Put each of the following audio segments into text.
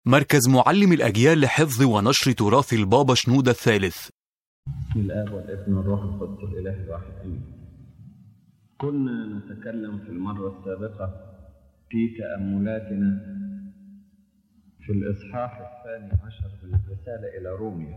مركز معلم الأجيال لحفظ ونشر تراث البابا شنودة الثالث بسم الآب والابن والروح القدس الإله الواحد آمين. كنا نتكلم في المرة السابقة في تأملاتنا في الإصحاح الثاني عشر من الرسالة إلى روميا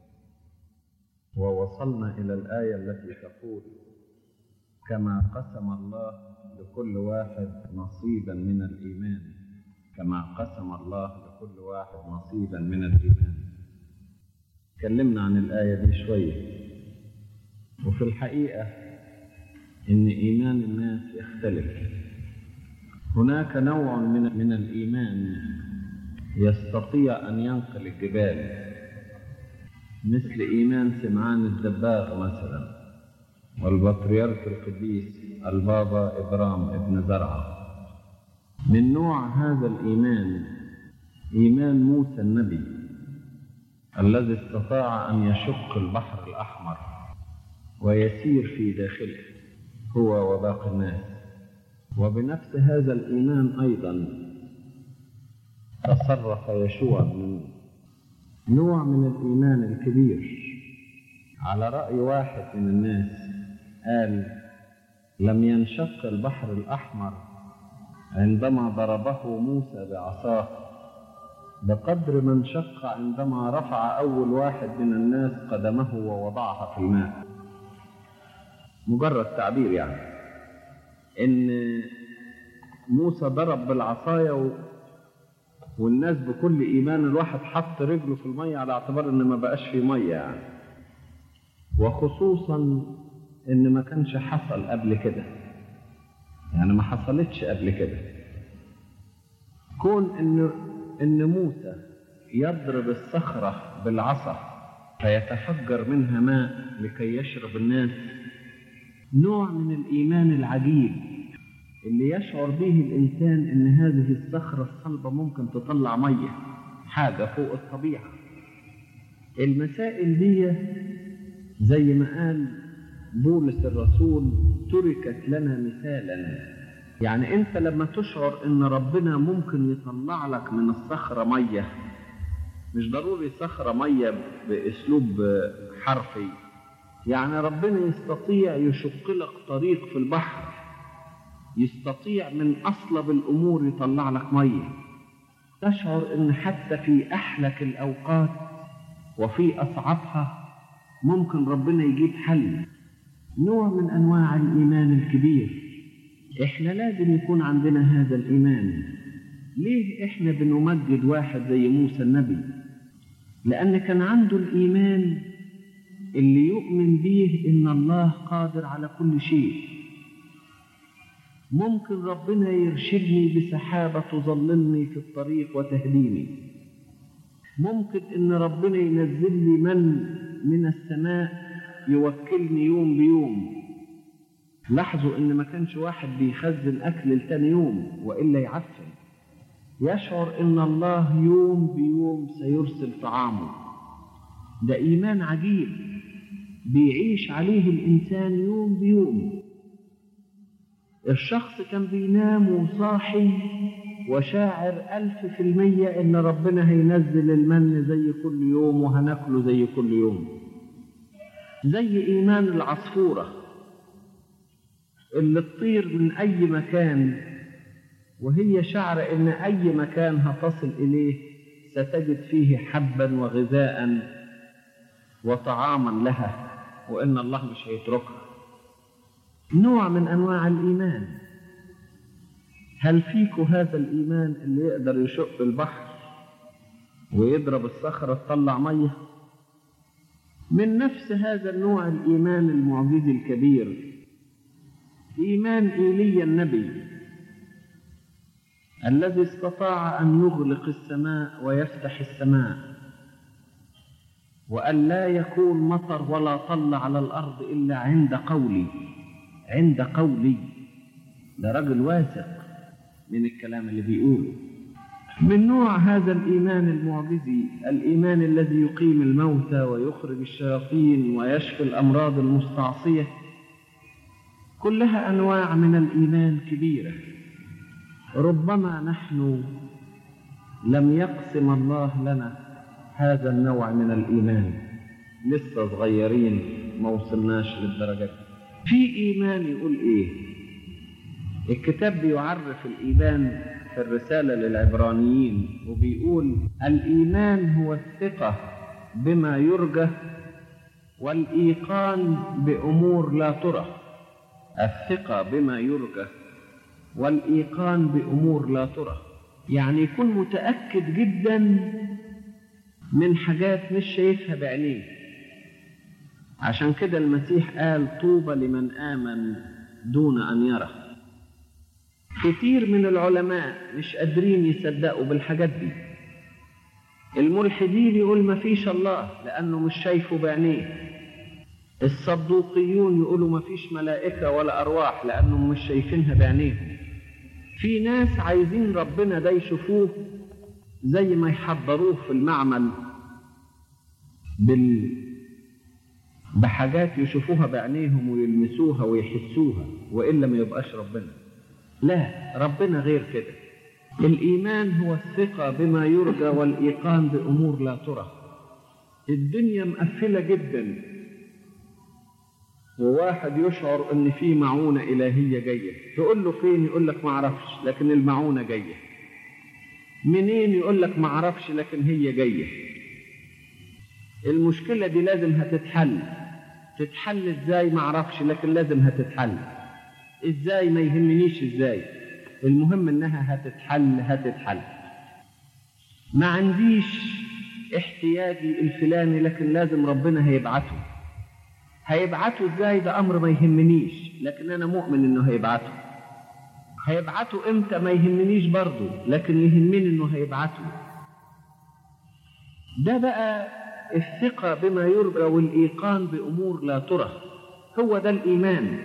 ووصلنا إلى الآية التي تقول كما قسم الله لكل واحد نصيبا من الإيمان كما قسم الله لكل واحد نصيبا من الإيمان تكلمنا عن الآية دي شوية وفي الحقيقة إن إيمان الناس يختلف هناك نوع من, من الإيمان يستطيع أن ينقل الجبال مثل إيمان سمعان الدباغ مثلا والبطريرك القديس البابا إبرام ابن زرعة من نوع هذا الإيمان إيمان موسى النبي الذي استطاع أن يشق البحر الأحمر ويسير في داخله هو وباقي الناس وبنفس هذا الإيمان أيضا تصرف يشوع من نوع من الإيمان الكبير على رأي واحد من الناس قال لم ينشق البحر الأحمر عندما ضربه موسى بعصاه بقدر ما انشق عندما رفع أول واحد من الناس قدمه ووضعها في الماء مجرد تعبير يعني إن موسى ضرب بالعصاية و... والناس بكل إيمان الواحد حط رجله في المية على اعتبار إن ما بقاش في مية يعني وخصوصا إن ما كانش حصل قبل كده يعني ما حصلتش قبل كده كون إن إن موسى يضرب الصخرة بالعصا فيتفجر منها ماء لكي يشرب الناس نوع من الإيمان العجيب اللي يشعر به الإنسان إن هذه الصخرة الصلبة ممكن تطلع مية حاجة فوق الطبيعة المسائل دي زي ما قال بولس الرسول تركت لنا مثالا يعني انت لما تشعر ان ربنا ممكن يطلع لك من الصخرة مية مش ضروري صخرة مية باسلوب حرفي يعني ربنا يستطيع يشق لك طريق في البحر يستطيع من اصلب الامور يطلع لك مية تشعر ان حتى في احلك الاوقات وفي اصعبها ممكن ربنا يجيب حل نوع من انواع الايمان الكبير احنا لازم يكون عندنا هذا الايمان ليه احنا بنمجد واحد زي موسى النبي لان كان عنده الايمان اللي يؤمن به ان الله قادر على كل شيء ممكن ربنا يرشدني بسحابه تظللني في الطريق وتهديني ممكن ان ربنا ينزل لي من من السماء يوكلني يوم بيوم لاحظوا ان ما كانش واحد بيخزن اكل لتاني يوم والا يعفن يشعر ان الله يوم بيوم سيرسل طعامه ده ايمان عجيب بيعيش عليه الانسان يوم بيوم الشخص كان بينام وصاحي وشاعر ألف في المية إن ربنا هينزل المن زي كل يوم وهناكله زي كل يوم زي إيمان العصفورة اللي تطير من أي مكان وهي شعر إن أي مكان هتصل إليه ستجد فيه حبا وغذاء وطعاما لها وإن الله مش هيتركها نوع من أنواع الإيمان هل فيكم هذا الإيمان اللي يقدر يشق البحر ويضرب الصخرة تطلع مية من نفس هذا النوع الإيمان المعجزي الكبير إيمان إيليا النبي الذي استطاع أن يغلق السماء ويفتح السماء وأن لا يكون مطر ولا طل على الأرض إلا عند قولي عند قولي ده رجل واثق من الكلام اللي بيقوله من نوع هذا الإيمان المعجزي الإيمان الذي يقيم الموتى ويخرج الشياطين ويشفي الأمراض المستعصية كلها أنواع من الإيمان كبيرة ربما نحن لم يقسم الله لنا هذا النوع من الإيمان لسه صغيرين ما وصلناش للدرجة دي في إيمان يقول إيه الكتاب بيعرف الإيمان في الرسالة للعبرانيين وبيقول الإيمان هو الثقة بما يرجى والإيقان بأمور لا ترى الثقة بما يرجى والإيقان بأمور لا ترى يعني يكون متأكد جدا من حاجات مش شايفها بعينيه عشان كده المسيح قال طوبى لمن آمن دون أن يرى كتير من العلماء مش قادرين يصدقوا بالحاجات دي الملحدين يقول ما فيش الله لأنه مش شايفه بعينيه الصدوقيون يقولوا ما فيش ملائكة ولا أرواح لأنهم مش شايفينها بعينيهم في ناس عايزين ربنا ده يشوفوه زي ما يحضروه في المعمل بال... بحاجات يشوفوها بعينيهم ويلمسوها ويحسوها وإلا ما يبقاش ربنا لا ربنا غير كده الإيمان هو الثقة بما يرجى والإيقان بأمور لا ترى الدنيا مقفلة جدا وواحد يشعر ان في معونة الهية جاية تقول له فين يقول لك ما اعرفش لكن المعونة جاية منين يقول لك ما اعرفش لكن هي جاية المشكلة دي لازم هتتحل تتحل ازاي ما اعرفش لكن لازم هتتحل ازاي ما يهمنيش ازاي المهم انها هتتحل هتتحل ما عنديش احتياجي الفلاني لكن لازم ربنا هيبعته هيبعته ازاي ده امر ما يهمنيش لكن انا مؤمن انه هيبعته هيبعته امتى ما يهمنيش برضه لكن يهمني انه هيبعته ده بقى الثقة بما يرجى والإيقان بأمور لا ترى هو ده الإيمان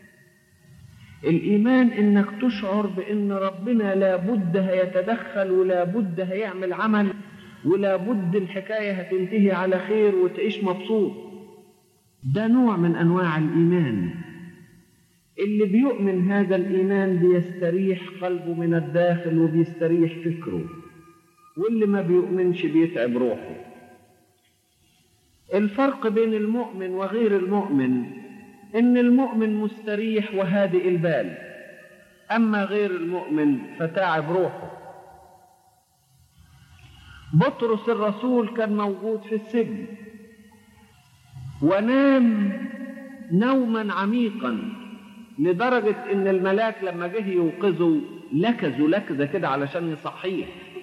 الإيمان إنك تشعر بإن ربنا لابد هيتدخل ولابد هيعمل عمل ولابد الحكاية هتنتهي على خير وتعيش مبسوط ده نوع من أنواع الإيمان اللي بيؤمن هذا الإيمان بيستريح قلبه من الداخل وبيستريح فكره واللي ما بيؤمنش بيتعب روحه الفرق بين المؤمن وغير المؤمن ان المؤمن مستريح وهادئ البال اما غير المؤمن فتعب روحه بطرس الرسول كان موجود في السجن ونام نوما عميقا لدرجة ان الملاك لما جه يوقظه لكزوا لكزة كده علشان يصحيه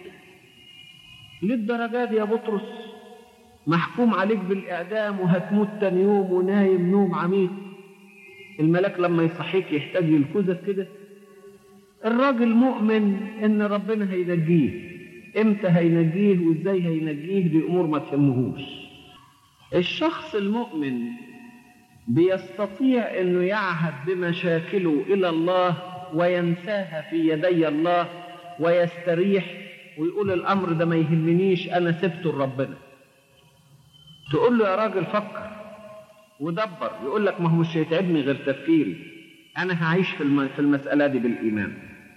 للدرجة دي يا بطرس محكوم عليك بالإعدام وهتموت تاني يوم ونايم نوم عميق الملاك لما يصحيك يحتاج يلكزك كده الراجل مؤمن ان ربنا هينجيه امتى هينجيه وازاي هينجيه دي امور ما تهمهوش الشخص المؤمن بيستطيع انه يعهد بمشاكله الى الله وينساها في يدي الله ويستريح ويقول الامر ده ما يهمنيش انا سبته لربنا تقول له يا راجل فكر ودبر يقول لك ما هو مش هيتعبني غير تفكيري انا هعيش في في المساله دي بالايمان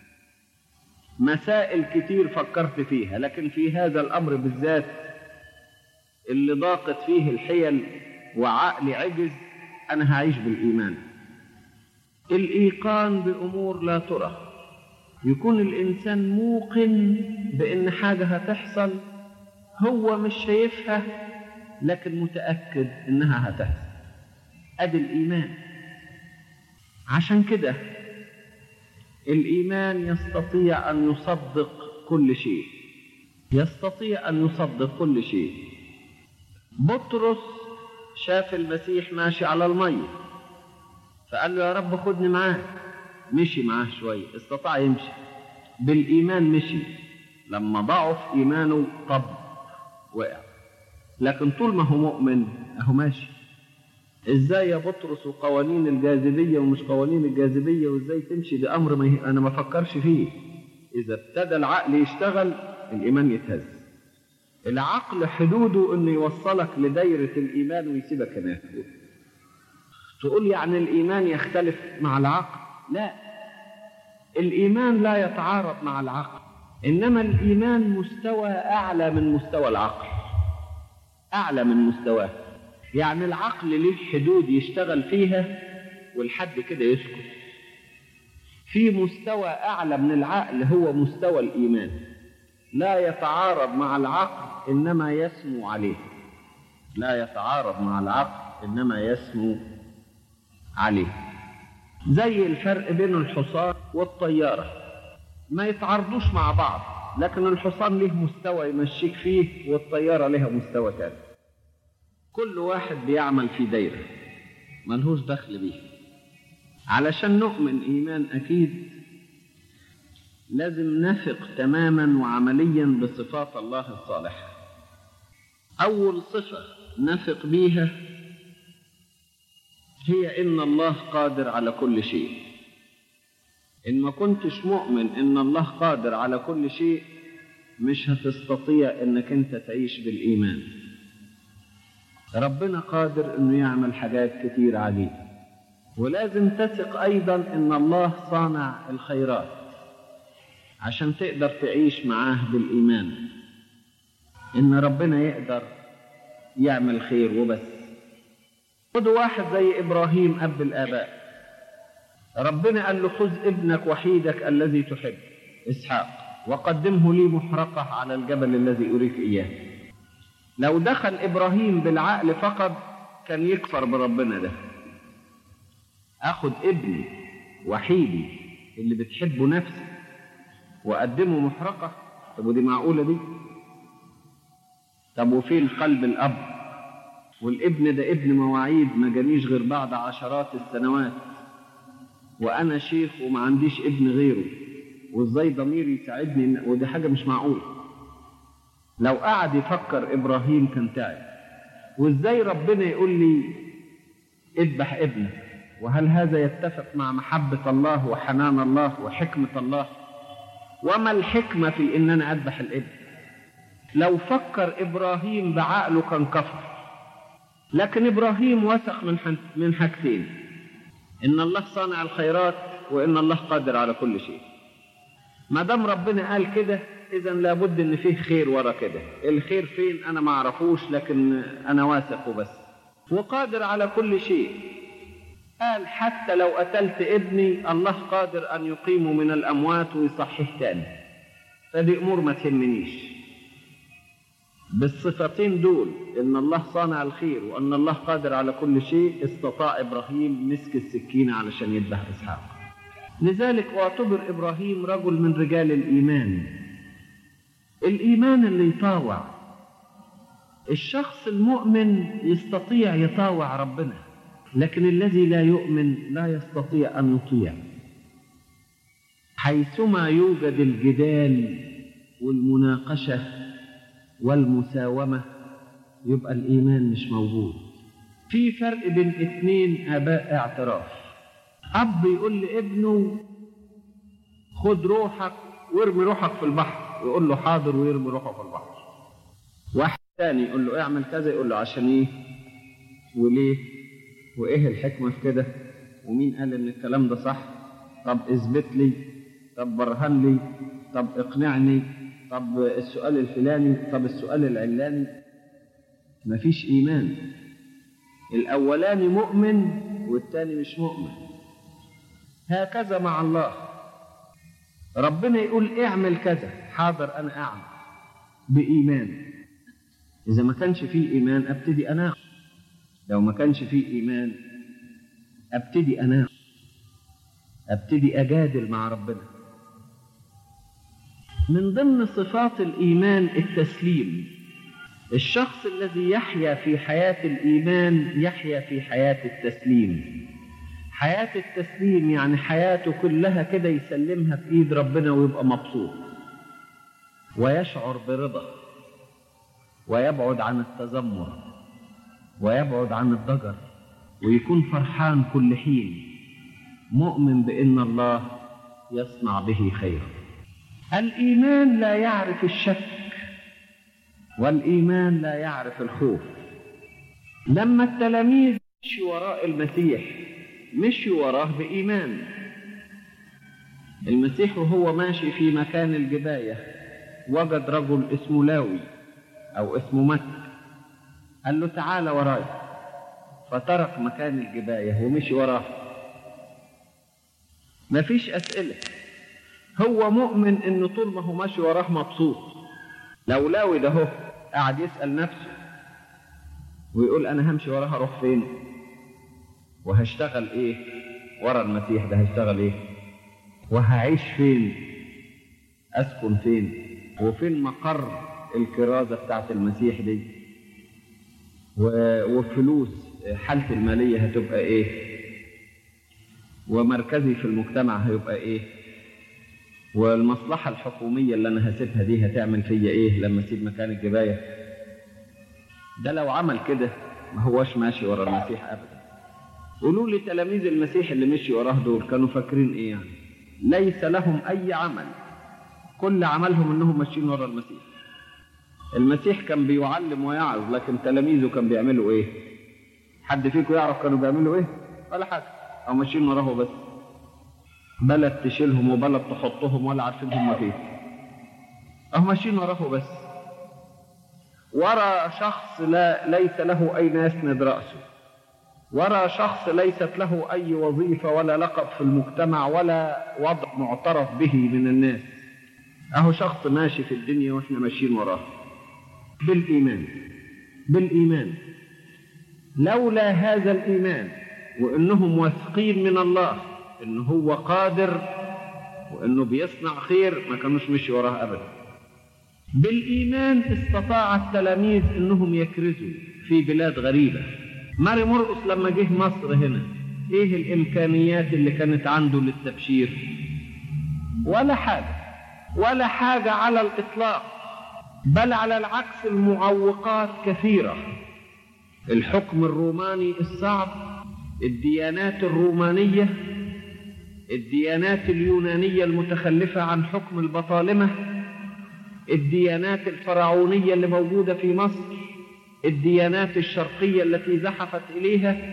مسائل كتير فكرت فيها لكن في هذا الامر بالذات اللي ضاقت فيه الحيل وعقلي عجز انا هعيش بالايمان الايقان بامور لا ترى يكون الانسان موقن بان حاجه هتحصل هو مش شايفها لكن متاكد انها هتحصل ادي الايمان عشان كده الايمان يستطيع ان يصدق كل شيء يستطيع ان يصدق كل شيء بطرس شاف المسيح ماشي على الميه فقال له يا رب خدني معاك مشي معاه شويه استطاع يمشي بالايمان مشي لما ضعف ايمانه طب وقع لكن طول ما هو مؤمن اهو ماشي ازاي يا بطرس وقوانين الجاذبيه ومش قوانين الجاذبيه وازاي تمشي ده امر ما ي... انا ما افكرش فيه اذا ابتدى العقل يشتغل الايمان يتهز العقل حدوده انه يوصلك لدايره الايمان ويسيبك هناك تقول يعني الايمان يختلف مع العقل لا الايمان لا يتعارض مع العقل إنما الإيمان مستوى أعلى من مستوى العقل أعلى من مستواه يعني العقل ليه حدود يشتغل فيها والحد كده يسكت في مستوى أعلى من العقل هو مستوى الإيمان لا يتعارض مع العقل إنما يسمو عليه لا يتعارض مع العقل إنما يسمو عليه زي الفرق بين الحصان والطيارة ما يتعارضوش مع بعض لكن الحصان له مستوى يمشيك فيه والطيارة لها مستوى تاني كل واحد بيعمل في دايرة ملهوش دخل بيه علشان نؤمن إيمان أكيد لازم نثق تماما وعمليا بصفات الله الصالحة أول صفة نثق بيها هي إن الله قادر على كل شيء إن ما كنتش مؤمن إن الله قادر على كل شيء مش هتستطيع إنك أنت تعيش بالإيمان ربنا قادر إنه يعمل حاجات كتير عليك ولازم تثق أيضا إن الله صانع الخيرات عشان تقدر تعيش معاه بالإيمان إن ربنا يقدر يعمل خير وبس خدوا واحد زي إبراهيم أب الآباء ربنا قال له خذ ابنك وحيدك الذي تحب إسحاق وقدمه لي محرقة على الجبل الذي أريك إياه لو دخل إبراهيم بالعقل فقط كان يكفر بربنا ده أخذ ابني وحيدي اللي بتحبه نفسي وأقدمه محرقة طب ودي معقولة دي طب وفين قلب الأب والابن ده ابن مواعيد ما جانيش غير بعد عشرات السنوات وأنا شيخ وما عنديش ابن غيره وازاي ضميري يساعدني ودي حاجة مش معقولة لو قعد يفكر إبراهيم كان تعب وازاي ربنا يقول لي اذبح ابنك وهل هذا يتفق مع محبة الله وحنان الله وحكمة الله وما الحكمة في إن أنا أذبح الابن لو فكر إبراهيم بعقله كان كفر لكن إبراهيم وثق من من حاجتين إن الله صانع الخيرات وإن الله قادر على كل شيء ما دام ربنا قال كده إذا لابد إن فيه خير ورا كده الخير فين أنا ما أعرفوش لكن أنا واثق وبس وقادر على كل شيء قال حتى لو قتلت ابني الله قادر أن يقيمه من الأموات ويصحيه تاني فدي أمور ما تهمنيش بالصفتين دول إن الله صانع الخير وأن الله قادر على كل شيء استطاع إبراهيم مسك السكينة علشان يذبح إسحاق لذلك اعتبر إبراهيم رجل من رجال الإيمان الإيمان اللي يطاوع الشخص المؤمن يستطيع يطاوع ربنا لكن الذي لا يؤمن لا يستطيع أن يطيع حيثما يوجد الجدال والمناقشة والمساومة يبقى الإيمان مش موجود في فرق بين اثنين آباء اعتراف أب يقول لابنه خد روحك وارمي روحك في البحر يقول له حاضر ويرمي روحه في البحر واحد ثاني يقول له اعمل كذا يقول له عشان ايه وليه وايه الحكمة في كده ومين قال ان الكلام ده صح طب اثبت لي طب برهن لي طب اقنعني طب السؤال الفلاني طب السؤال العلاني مفيش ايمان الاولاني مؤمن والتاني مش مؤمن هكذا مع الله ربنا يقول اعمل كذا حاضر انا اعمل بايمان اذا ما كانش فيه ايمان ابتدي اناقش لو ما كانش فيه ايمان ابتدي اناقش ابتدي اجادل مع ربنا من ضمن صفات الايمان التسليم الشخص الذي يحيا في حياه الايمان يحيا في حياه التسليم حياه التسليم يعني حياته كلها كده يسلمها في ايد ربنا ويبقى مبسوط ويشعر برضا ويبعد عن التذمر ويبعد عن الضجر ويكون فرحان كل حين مؤمن بان الله يصنع به خيرا الايمان لا يعرف الشك والايمان لا يعرف الخوف لما التلاميذ مشوا وراء المسيح مشوا وراه بايمان المسيح وهو ماشي في مكان الجباية وجد رجل اسمه لاوي أو اسمه متى قال له تعالى وراي فترك مكان الجباية ومشي وراه مفيش أسئلة هو مؤمن إنه طول ما هو ماشي وراه مبسوط لو لاوي ده هو قاعد يسأل نفسه ويقول أنا همشي وراه أروح فين وهشتغل إيه ورا المسيح ده هشتغل إيه وهعيش فين أسكن فين وفين مقر الكرازة بتاعت المسيح دي وفلوس حالتي المالية هتبقى إيه ومركزي في المجتمع هيبقى إيه والمصلحة الحكومية اللي أنا هسيبها دي هتعمل فيا إيه لما أسيب مكان الجباية ده لو عمل كده ما هوش ماشي ورا المسيح أبدا قولوا لي تلاميذ المسيح اللي مشي وراه دول كانوا فاكرين إيه يعني ليس لهم أي عمل كل عملهم إنهم ماشيين ورا المسيح المسيح كان بيعلم ويعظ لكن تلاميذه كان بيعملوا إيه حد فيكم يعرف كانوا بيعملوا إيه ولا حاجة أو ماشيين وراه بس بلد تشيلهم وبلد تحطهم ولا عارفين هم فين أهو ماشيين وراه بس ورا شخص لا ليس له أين يسند رأسه ورا شخص ليست له أي وظيفة ولا لقب في المجتمع ولا وضع معترف به من الناس أهو شخص ماشي في الدنيا وإحنا ماشيين وراه بالإيمان بالإيمان لولا هذا الإيمان وإنهم واثقين من الله إنه هو قادر وإنه بيصنع خير ما كانوش مشي وراه أبدا بالإيمان استطاع التلاميذ إنهم يكرزوا في بلاد غريبة ماري مرقس لما جه مصر هنا إيه الإمكانيات اللي كانت عنده للتبشير ولا حاجة ولا حاجة على الإطلاق بل على العكس المعوقات كثيرة الحكم الروماني الصعب الديانات الرومانية الديانات اليونانية المتخلفة عن حكم البطالمة الديانات الفرعونية اللي موجودة في مصر الديانات الشرقية التي زحفت إليها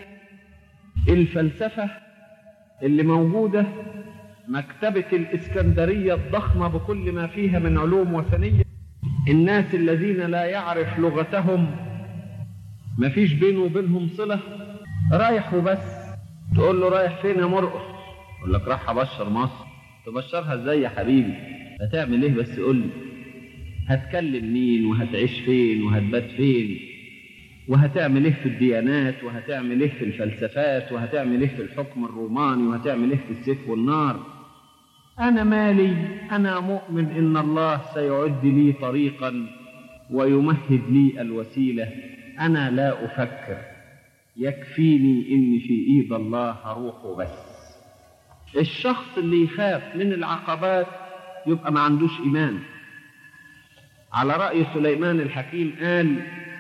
الفلسفة اللي موجودة مكتبة الإسكندرية الضخمة بكل ما فيها من علوم وثنية الناس الذين لا يعرف لغتهم ما فيش بينه وبينهم صلة رايح وبس تقول له رايح فين يا مرقص يقول لك رايح ابشر مصر تبشرها ازاي يا حبيبي هتعمل ايه بس قول لي هتكلم مين وهتعيش فين وهتبات فين وهتعمل ايه في الديانات وهتعمل ايه في الفلسفات وهتعمل ايه في الحكم الروماني وهتعمل ايه في السيف والنار انا مالي انا مؤمن ان الله سيعد لي طريقا ويمهد لي الوسيله انا لا افكر يكفيني اني في ايد الله هروح وبس الشخص اللي يخاف من العقبات يبقى ما عندوش ايمان على راي سليمان الحكيم قال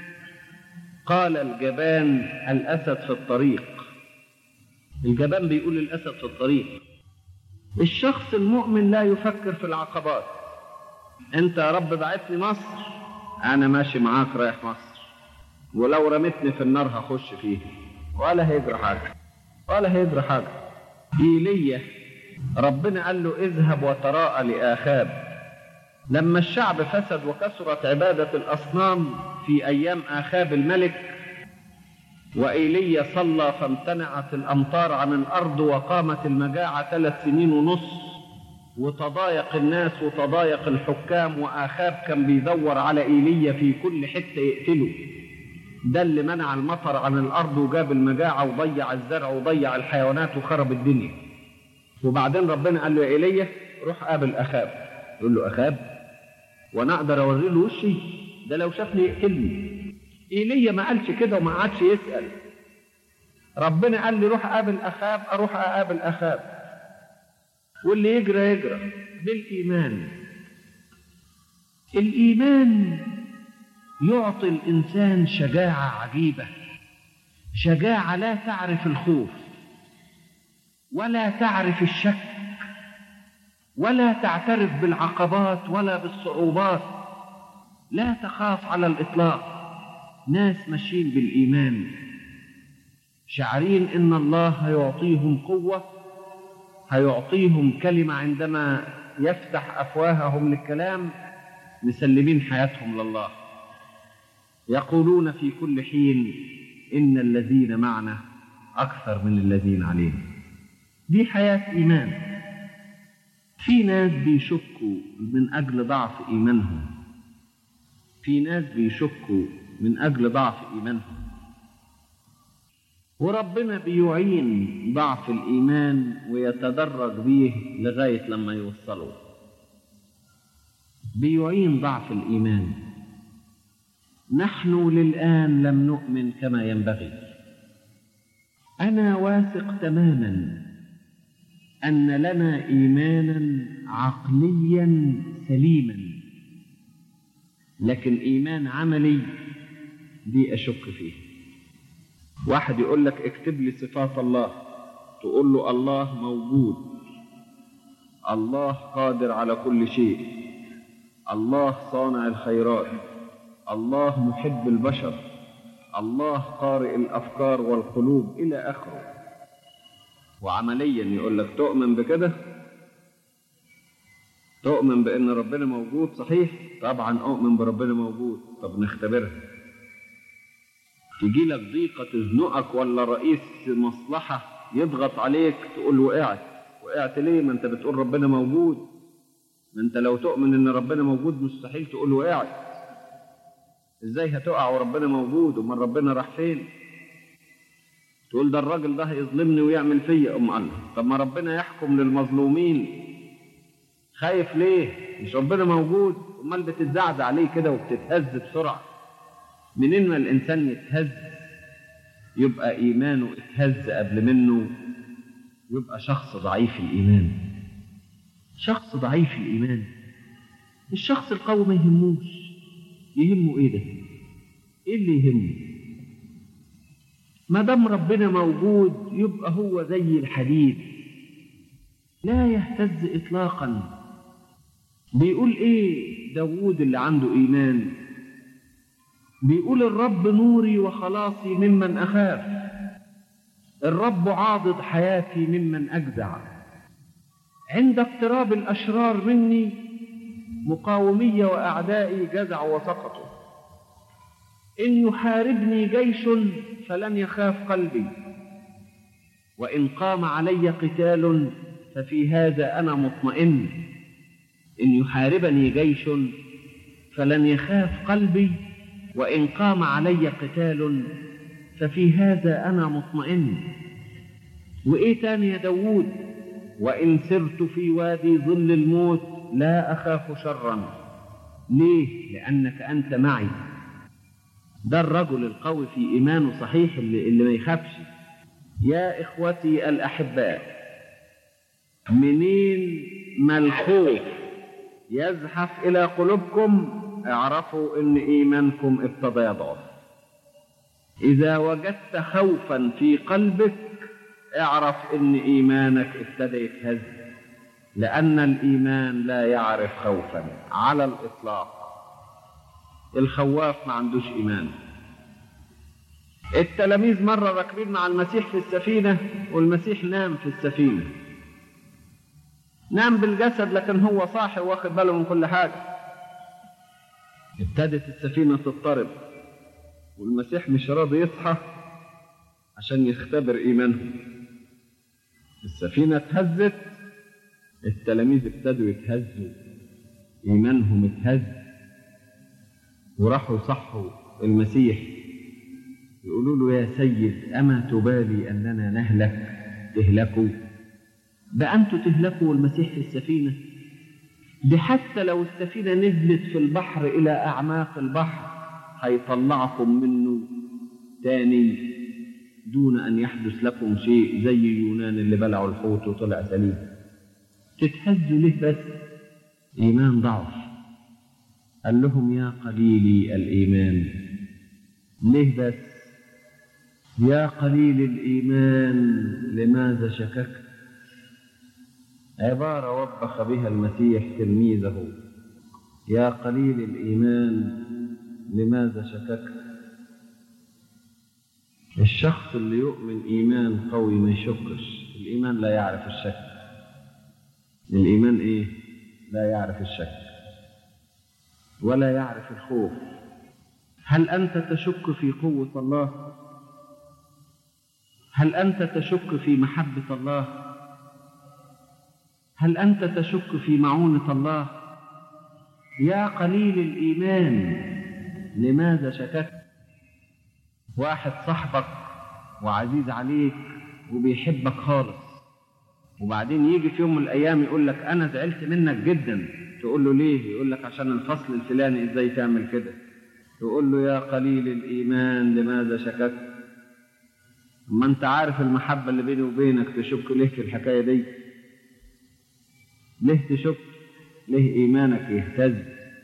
قال الجبان الاسد في الطريق الجبان بيقول الاسد في الطريق الشخص المؤمن لا يفكر في العقبات انت يا رب بعتني مصر انا ماشي معاك رايح مصر ولو رمتني في النار هخش فيه ولا هيجرى حاجه ولا هيجرى حاجه ايليا ربنا قال له اذهب وتراءى لاخاب لما الشعب فسد وكثرت عباده الاصنام في ايام اخاب الملك وإيليا صلى فامتنعت الأمطار عن الأرض وقامت المجاعة ثلاث سنين ونص وتضايق الناس وتضايق الحكام وآخاب كان بيدور على إيليا في كل حتة يقتله ده اللي منع المطر عن الأرض وجاب المجاعة وضيع الزرع وضيع الحيوانات وخرب الدنيا وبعدين ربنا قال له يا إيليا روح قابل أخاب يقول له أخاب وأنا أقدر أوري له وشي ده لو شافني يقتلني ايليا ما قالش كده وما قعدش يسال ربنا قال لي روح قابل اخاب اروح اقابل اخاب واللي يجرى يجرى بالايمان الايمان يعطي الانسان شجاعه عجيبه شجاعه لا تعرف الخوف ولا تعرف الشك ولا تعترف بالعقبات ولا بالصعوبات لا تخاف على الاطلاق ناس ماشيين بالإيمان شعرين إن الله يعطيهم قوة هيعطيهم كلمة عندما يفتح أفواههم للكلام مسلمين حياتهم لله يقولون في كل حين إن الذين معنا أكثر من الذين علينا دي حياة إيمان في ناس بيشكوا من أجل ضعف إيمانهم في ناس بيشكوا من أجل ضعف إيمانهم وربنا بيعين ضعف الإيمان ويتدرج بيه لغاية لما يوصلوا بيعين ضعف الإيمان نحن للآن لم نؤمن كما ينبغي أنا واثق تماما أن لنا إيمانا عقليا سليما لكن إيمان عملي دي أشك فيه واحد يقول لك اكتب لي صفات الله تقول له الله موجود الله قادر على كل شيء الله صانع الخيرات الله محب البشر الله قارئ الافكار والقلوب الى اخره وعمليا يقول لك تؤمن بكده تؤمن بان ربنا موجود صحيح طبعا اؤمن بربنا موجود طب نختبرها تجي لك ضيقه تزنقك ولا رئيس مصلحه يضغط عليك تقول وقعت وقعت ليه ما انت بتقول ربنا موجود ما انت لو تؤمن ان ربنا موجود مستحيل تقول وقعت ازاي هتقع وربنا موجود امال ربنا راح فين تقول ده الراجل ده هيظلمني ويعمل فيا ام الله طب ما ربنا يحكم للمظلومين خايف ليه مش ربنا موجود امال بتتزعزع عليه كده وبتتهز بسرعه منين ما الانسان يتهز يبقى ايمانه اتهز قبل منه يبقى شخص ضعيف الايمان شخص ضعيف الايمان الشخص القوي ما يهموش يهمه ايه ده ايه اللي يهمه ما دام ربنا موجود يبقى هو زي الحديد لا يهتز اطلاقا بيقول ايه داوود اللي عنده ايمان بيقول الرب نوري وخلاصي ممن اخاف الرب عاضد حياتي ممن اجزع عند اقتراب الاشرار مني مقاومي واعدائي جزعوا وسقطوا ان يحاربني جيش فلن يخاف قلبي وان قام علي قتال ففي هذا انا مطمئن ان يحاربني جيش فلن يخاف قلبي وان قام علي قتال ففي هذا انا مطمئن وايه تاني يا داوود وان سرت في وادي ظل الموت لا اخاف شرا ليه لانك انت معي ده الرجل القوي في ايمانه صحيح اللي, اللي ما يخافش يا اخوتي الاحباء منين ما الخوف يزحف الى قلوبكم اعرفوا ان ايمانكم ابتدى يضعف اذا وجدت خوفا في قلبك اعرف ان ايمانك ابتدى يتهز لان الايمان لا يعرف خوفا على الاطلاق الخواف ما عندوش ايمان التلاميذ مره راكبين مع المسيح في السفينه والمسيح نام في السفينه نام بالجسد لكن هو صاحي واخد باله من كل حاجه ابتدت السفينه تضطرب والمسيح مش راضي يصحى عشان يختبر ايمانهم السفينه اتهزت التلاميذ ابتدوا يتهزوا ايمانهم اتهز وراحوا يصحوا المسيح يقولوا له يا سيد اما تبالي اننا نهلك تهلكوا ده انتوا تهلكوا والمسيح في السفينه دي حتى لو السفينه نزلت في البحر الى اعماق البحر هيطلعكم منه تاني دون ان يحدث لكم شيء زي يونان اللي بلعوا الحوت وطلع سليم تتهزوا ليه بس ايمان ضعف قال لهم يا قليلي الايمان ليه بس يا قليل الايمان لماذا شككت عباره وبخ بها المسيح تلميذه يا قليل الايمان لماذا شككت الشخص اللي يؤمن ايمان قوي ما يشكش الايمان لا يعرف الشك الإيمان إيه؟ لا يعرف الشك ولا يعرف الخوف هل أنت تشك في قوة الله؟ هل أنت تشك في محبة الله؟ هل أنت تشك في معونة الله؟ يا قليل الإيمان لماذا شككت؟ واحد صاحبك وعزيز عليك وبيحبك خالص وبعدين يجي في يوم من الأيام يقول لك أنا زعلت منك جدا تقول له ليه؟ يقول لك عشان الفصل الفلاني إزاي تعمل كده؟ تقول له يا قليل الإيمان لماذا شككت؟ ما أنت عارف المحبة اللي بيني وبينك تشك ليه في الحكاية دي؟ ليه تشك؟ ليه إيمانك يهتز؟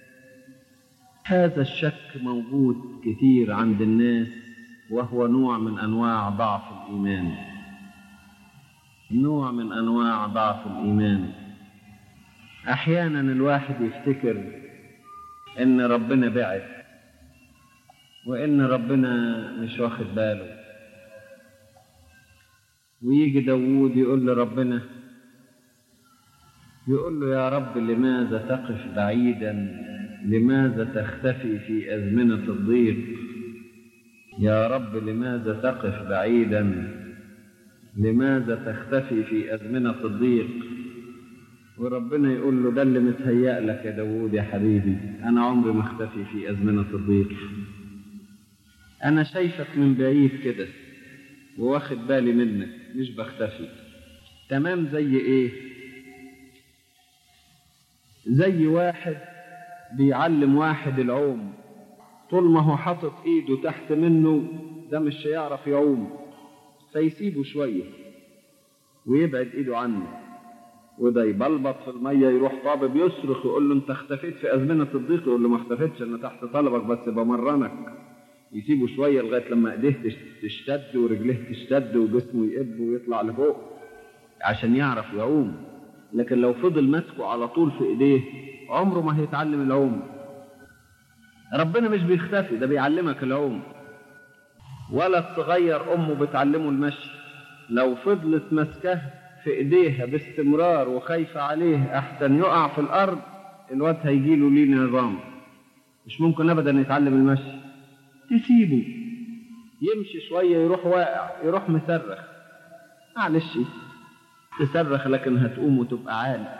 هذا الشك موجود كتير عند الناس وهو نوع من أنواع ضعف الإيمان نوع من أنواع ضعف الإيمان أحيانا الواحد يفتكر إن ربنا بعد وإن ربنا مش واخد باله ويجي داوود يقول لربنا يقول له يا رب لماذا تقف بعيدا لماذا تختفي في أزمنة الضيق يا رب لماذا تقف بعيدا لماذا تختفي في أزمنة الضيق وربنا يقول له ده اللي متهيأ لك يا داوود يا حبيبي أنا عمري ما اختفي في أزمنة الضيق أنا شايفك من بعيد كده وواخد بالي منك مش بختفي تمام زي إيه زي واحد بيعلم واحد العوم طول ما هو حاطط ايده تحت منه ده مش هيعرف يعوم فيسيبه شوية ويبعد ايده عنه وده يبلبط في المية يروح طابب يصرخ يقول له انت اختفيت في ازمنة الضيق يقول له ما اختفيتش انا تحت طلبك بس بمرنك يسيبه شوية لغاية لما ايديه تشتد ورجليه تشتد وجسمه يقب ويطلع لفوق عشان يعرف يعوم لكن لو فضل ماسكه على طول في ايديه عمره ما هيتعلم العوم ربنا مش بيختفي ده بيعلمك العوم ولد صغير امه بتعلمه المشي لو فضلت ماسكاه في ايديها باستمرار وخايفه عليه احسن يقع في الارض الواد هيجي له ليه نظام مش ممكن ابدا يتعلم المشي تسيبه يمشي شويه يروح واقع يروح مصرخ معلش تصرخ لكن هتقوم وتبقى عالي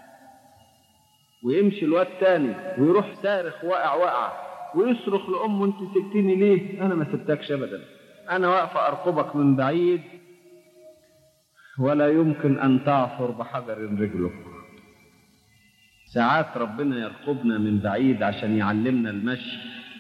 ويمشي الواد تاني ويروح صارخ واقع واقع ويصرخ لامه انت سبتني ليه انا ما سبتكش ابدا انا واقفه ارقبك من بعيد ولا يمكن ان تعثر بحجر رجلك ساعات ربنا يرقبنا من بعيد عشان يعلمنا المشي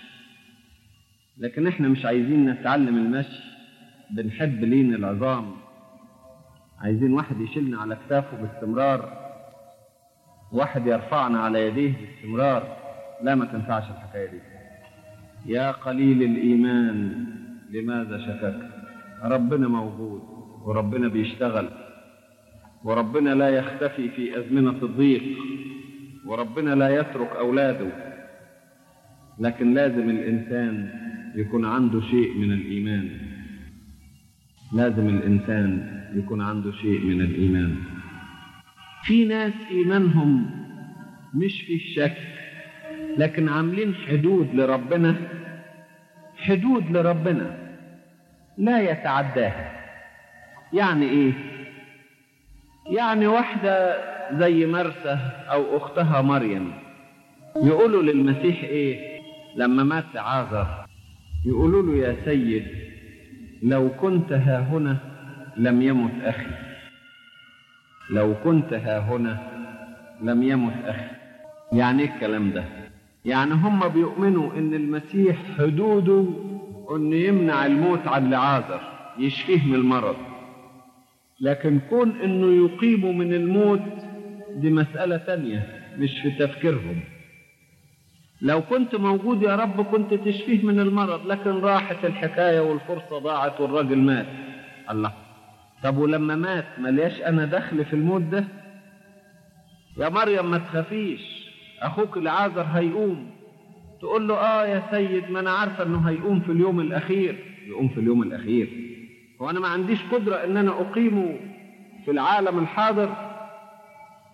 لكن احنا مش عايزين نتعلم المشي بنحب لين العظام عايزين واحد يشيلنا على كتافه باستمرار واحد يرفعنا على يديه باستمرار لا ما تنفعش الحكايه دي يا قليل الايمان لماذا شككت ربنا موجود وربنا بيشتغل وربنا لا يختفي في ازمنه الضيق وربنا لا يترك اولاده لكن لازم الانسان يكون عنده شيء من الايمان لازم الانسان يكون عنده شيء من الايمان في ناس ايمانهم مش في الشك لكن عاملين حدود لربنا حدود لربنا لا يتعداها يعني ايه يعني واحده زي مرسى او اختها مريم يقولوا للمسيح ايه لما مات عازر يقولوا له يا سيد لو كنت ها هنا لم يمت اخي لو كنت ها هنا لم يمت أخي يعني ايه الكلام ده يعني هم بيؤمنوا ان المسيح حدوده انه يمنع الموت عن لعازر يشفيه من المرض لكن كون انه يقيمه من الموت دي مسألة تانية مش في تفكيرهم لو كنت موجود يا رب كنت تشفيه من المرض لكن راحت الحكاية والفرصة ضاعت والراجل مات الله طب ولما مات ملياش انا دخل في الموت ده يا مريم ما تخافيش اخوك العازر هيقوم تقول له اه يا سيد ما انا عارفه انه هيقوم في اليوم الاخير يقوم في اليوم الاخير هو انا ما عنديش قدره ان انا اقيمه في العالم الحاضر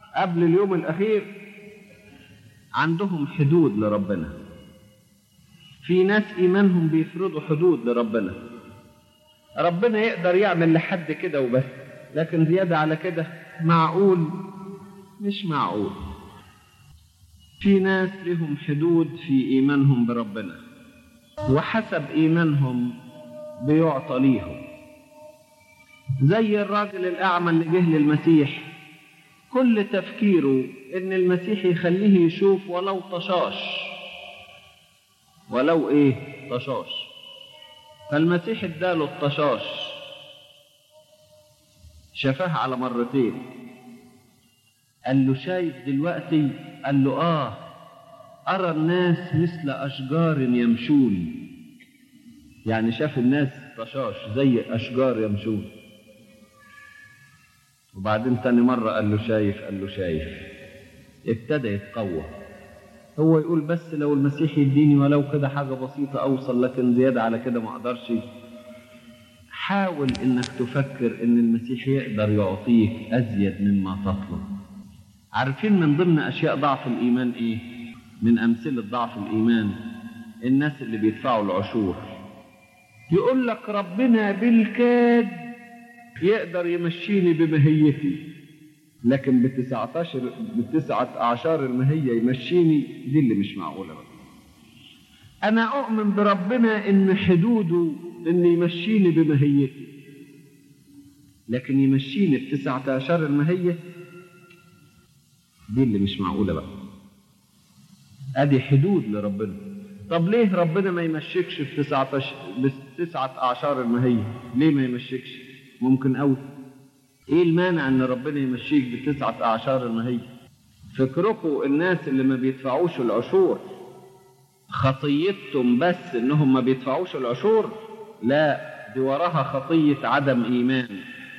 قبل اليوم الأخير عندهم حدود لربنا في ناس إيمانهم بيفرضوا حدود لربنا ربنا يقدر يعمل لحد كده وبس لكن زيادة على كده معقول مش معقول في ناس لهم حدود في إيمانهم بربنا وحسب إيمانهم بيعطى ليهم زي الراجل الأعمى اللي جه للمسيح كل تفكيره إن المسيح يخليه يشوف ولو طشاش ولو إيه طشاش فالمسيح اداله الطشاش شافاه على مرتين قال له شايف دلوقتي قال له آه أرى الناس مثل أشجار يمشون يعني شاف الناس طشاش زي أشجار يمشون وبعدين تاني مرة قال له شايف قال له شايف ابتدى يتقوى هو يقول بس لو المسيح يديني ولو كده حاجة بسيطة أوصل لكن زيادة على كده ما أقدرش حاول إنك تفكر إن المسيح يقدر يعطيك أزيد مما تطلب عارفين من ضمن أشياء ضعف الإيمان إيه؟ من أمثلة ضعف الإيمان الناس اللي بيدفعوا العشور يقول لك ربنا بالكاد يقدر يمشيني بمهيتي لكن بتسعة عشر بتسعة أعشار المهية يمشيني دي اللي مش معقولة بقى أنا أؤمن بربنا إن حدوده إن يمشيني بمهيتي لكن يمشيني بتسعة عشر المهية دي اللي مش معقولة بقى أدي حدود لربنا طب ليه ربنا ما يمشيكش في تسعة بتسعة أعشار المهية ليه ما يمشيكش ممكن أوي ايه المانع ان ربنا يمشيك بتسعة اعشار المهية فكركم الناس اللي ما بيدفعوش العشور خطيتهم بس انهم ما بيدفعوش العشور لا دي وراها خطية عدم ايمان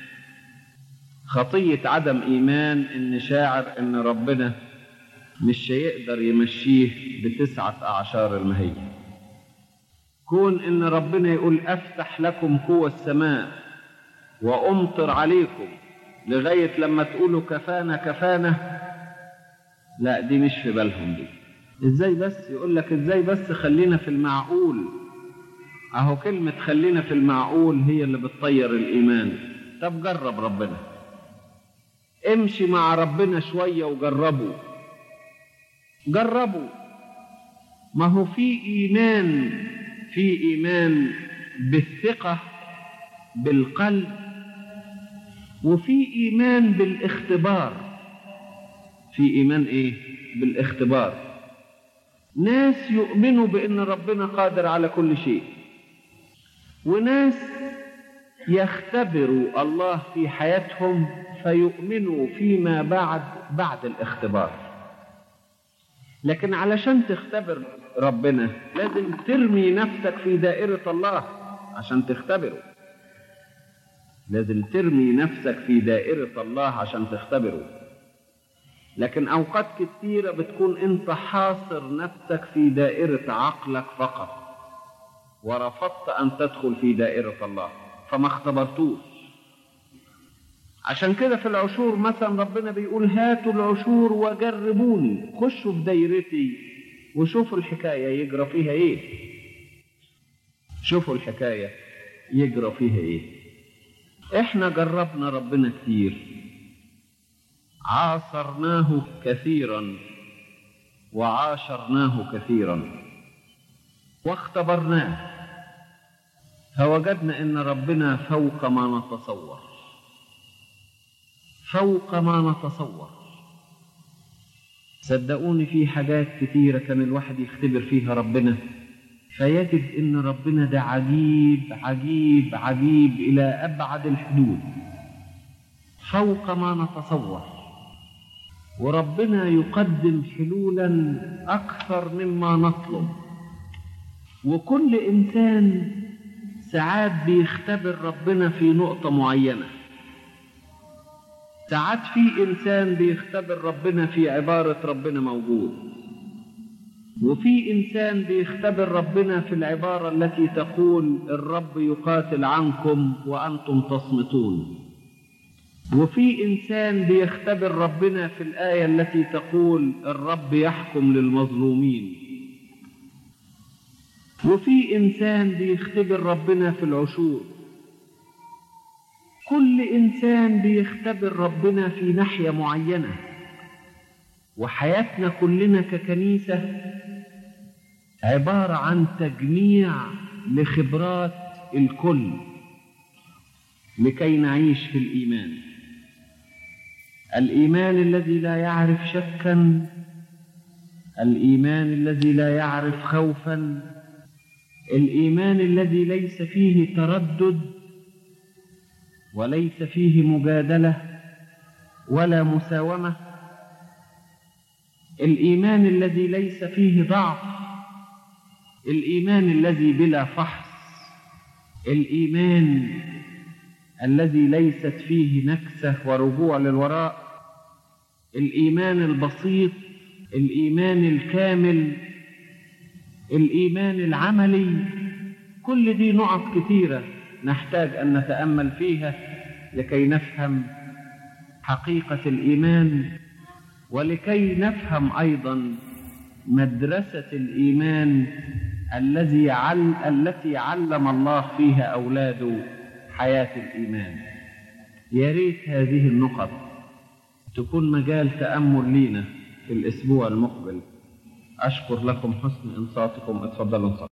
خطية عدم ايمان ان شاعر ان ربنا مش هيقدر يمشيه بتسعة اعشار المهية كون ان ربنا يقول افتح لكم قوى السماء وامطر عليكم لغاية لما تقولوا كفانا كفانا لا دي مش في بالهم دي ازاي بس يقول لك ازاي بس خلينا في المعقول اهو كلمة خلينا في المعقول هي اللي بتطير الايمان طب جرب ربنا امشي مع ربنا شوية وجربوا جربوا ما هو في ايمان في ايمان بالثقة بالقلب وفي ايمان بالاختبار في ايمان ايه بالاختبار ناس يؤمنوا بان ربنا قادر على كل شيء وناس يختبروا الله في حياتهم فيؤمنوا فيما بعد بعد الاختبار لكن علشان تختبر ربنا لازم ترمي نفسك في دائرة الله عشان تختبره لازم ترمي نفسك في دائرة الله عشان تختبره لكن أوقات كتيرة بتكون أنت حاصر نفسك في دائرة عقلك فقط ورفضت أن تدخل في دائرة الله فما اختبرتوش عشان كده في العشور مثلا ربنا بيقول هاتوا العشور وجربوني خشوا في دايرتي وشوفوا الحكاية يجرى فيها ايه شوفوا الحكاية يجرى فيها ايه احنا جربنا ربنا كتير عاصرناه كثيرا وعاشرناه كثيرا واختبرناه فوجدنا ان ربنا فوق ما نتصور فوق ما نتصور صدقوني في حاجات كتيرة كان الواحد يختبر فيها ربنا فيجد ان ربنا ده عجيب عجيب عجيب الى ابعد الحدود فوق ما نتصور وربنا يقدم حلولا اكثر مما نطلب وكل انسان ساعات بيختبر ربنا في نقطه معينه ساعات في انسان بيختبر ربنا في عباره ربنا موجود وفي انسان بيختبر ربنا في العباره التي تقول الرب يقاتل عنكم وانتم تصمتون وفي إنسان بيختبر ربنا في الآية التي تقول الرب يحكم للمظلومين وفي إنسان بيختبر ربنا في العشور كل إنسان بيختبر ربنا في ناحية معينة وحياتنا كلنا ككنيسة عبارة عن تجميع لخبرات الكل لكي نعيش في الإيمان الإيمان الذي لا يعرف شكا الإيمان الذي لا يعرف خوفا الإيمان الذي ليس فيه تردد وليس فيه مجادلة ولا مساومة الإيمان الذي ليس فيه ضعف الإيمان الذي بلا فحص الإيمان الذي ليست فيه نكسة ورجوع للوراء الإيمان البسيط الإيمان الكامل الإيمان العملي كل دي نقط كثيرة نحتاج أن نتأمل فيها لكي نفهم حقيقة الإيمان ولكي نفهم أيضا مدرسة الإيمان الذي عل... التي علم الله فيها أولاده حياة الإيمان يا ريت هذه النقط تكون مجال تأمل لينا في الأسبوع المقبل أشكر لكم حسن إنصاتكم اتفضلوا انصاتوا